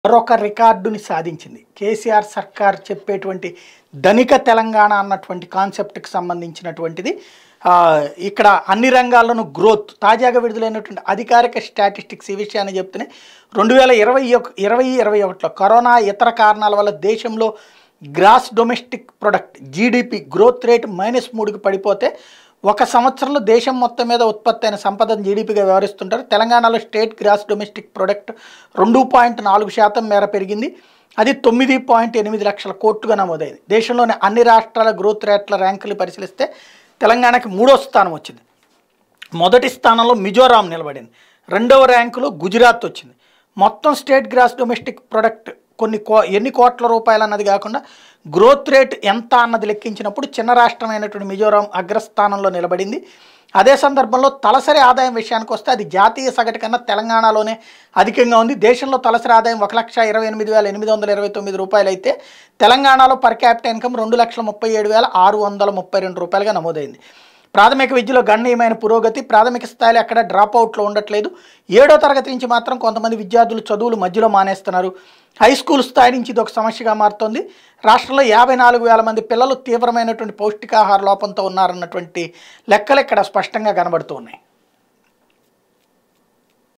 మరొక రికార్డుని సాధించింది కేసీఆర్ సర్కార్ చెప్పేటువంటి ధనిక తెలంగాణ అన్నటువంటి కాన్సెప్ట్కి సంబంధించినటువంటిది ఆ, ఇక్కడ అన్ని రంగాల్లోనూ గ్రోత్ తాజాగా విడుదలైనటువంటి అధికారిక స్టాటిస్టిక్స్ ఈ విషయాన్ని చెప్తూనే రెండు వేల ఇరవై ఒక ఇరవై ఇరవై ఒకటిలో కరోనా ఇతర కారణాల వల్ల దేశంలో gross domestic product GDP growth rate minus మూడుకి పడిపోతే ఒక సంవత్సరంలో దేశం మొత్తం మీద ఉత్పత్తి అయిన సంపదను జీడిపిగా వ్యవహరిస్తుంటారు తెలంగాణలో స్టేట్ గ్రాస్ డొమెస్టిక్ ప్రొడక్ట్ రెండు పాయింట్ నాలుగు శాతం మేర పెరిగింది అది తొమ్మిది పాయింట్ ఎనిమిది లక్షల కోట్లుగా నమోదైంది దేశంలోని అన్ని రాష్ట్రాల గ్రోత్ రేట్ల ర్యాంకులు పరిశీలిస్తే తెలంగాణకి మూడో స్థానం వచ్చింది మొదటి స్థానంలో మిజోరాం నిలబడింది రెండవ ర్యాంకులో గుజరాత్ వచ్చింది మొత్తం స్టేట్ గ్రాస్ డొమెస్టిక్ ప్రొడక్ట్ కొన్ని కో ఎన్ని కోట్ల రూపాయలు అన్నది కాకుండా గ్రోత్ రేట్ ఎంత అన్నది లెక్కించినప్పుడు చిన్న రాష్ట్రమైనటువంటి మిజోరాం అగ్రస్థానంలో నిలబడింది అదే సందర్భంలో తలసరి ఆదాయం విషయానికి వస్తే అది జాతీయ సగటు కన్నా తెలంగాణలోనే అధికంగా ఉంది దేశంలో తలసరి ఆదాయం ఒక లక్ష ఇరవై ఎనిమిది వేల ఎనిమిది వందల ఇరవై తొమ్మిది రూపాయలు అయితే తెలంగాణలో పర్ క్యాపిటల్ ఇన్కమ్ రెండు లక్షల ముప్పై ఏడు వేల ఆరు వందల ముప్పై రెండు రూపాయలుగా నమోదైంది ప్రాథమిక విద్యలో గణనీయమైన పురోగతి ప్రాథమిక స్థాయిలో ఎక్కడ డ్రాప్ అవుట్లో ఉండట్లేదు ఏడో తరగతి నుంచి మాత్రం కొంతమంది విద్యార్థులు చదువులు మధ్యలో మానేస్తున్నారు హై స్కూల్ స్థాయి నుంచి ఇది ఒక సమస్యగా మారుతోంది రాష్ట్రంలో యాభై నాలుగు వేల మంది పిల్లలు తీవ్రమైనటువంటి పౌష్టికాహార లోపంతో ఉన్నారన్నటువంటి లెక్కలు ఇక్కడ స్పష్టంగా కనబడుతూ ఉన్నాయి